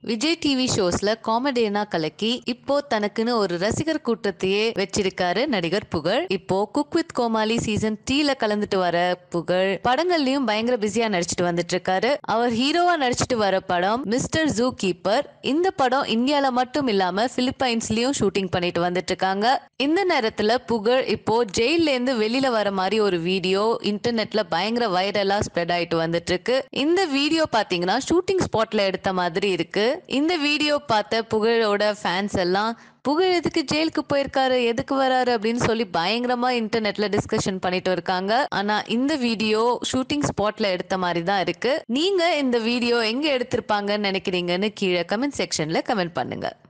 Vijay TV ஷோஸ்ல காமெடியனா கலக்கி இப்போ தனக்குன்னு ஒரு ரசிகர் கூட்டத்தையே வச்சிருக்காரு நடிகர் புகழ் இப்போ குக் வித் கோமாளி சீசன் த்ரீல கலந்துட்டு வர புகழ் படங்கள்லயும் பயங்கர பிஸியா நடிச்சிட்டு வந்துட்டு இருக்காரு அவர் ஹீரோவா நடிச்சிட்டு வர படம் மிஸ்டர் ஜூ கீப்பர் இந்த படம் இந்தியால மட்டும் இல்லாம பிலிப்பைன்ஸ்லயும் ஷூட்டிங் பண்ணிட்டு வந்துட்டு இருக்காங்க இந்த நேரத்துல புகழ் இப்போ ஜெயில இருந்து வெளியில வர மாதிரி ஒரு வீடியோ இன்டர்நெட்ல பயங்கர வைரலா ஸ்ப்ரெட் ஆயிட்டு வந்துட்டு இருக்கு இந்த வீடியோ பாத்தீங்கன்னா ஷூட்டிங் ஸ்பாட்ல எடுத்த மாதிரி இருக்கு இந்த வீடியோ பார்த்த புகழோட ஃபேன்ஸ் எல்லாம் புகழ் எதுக்கு ஜெயிலுக்கு போயிருக்காரு எதுக்கு வராரு அப்படின்னு சொல்லி பயங்கரமா இன்டர்நெட்ல டிஸ்கஷன் பண்ணிட்டு இருக்காங்க ஆனா இந்த வீடியோ ஷூட்டிங் ஸ்பாட்ல எடுத்த மாதிரி தான் இருக்கு நீங்க இந்த வீடியோ எங்க எடுத்திருப்பாங்கன்னு நினைக்கிறீங்கன்னு கீழே கமெண்ட் செக்ஷன்ல கமெண்ட் பண்ணுங்க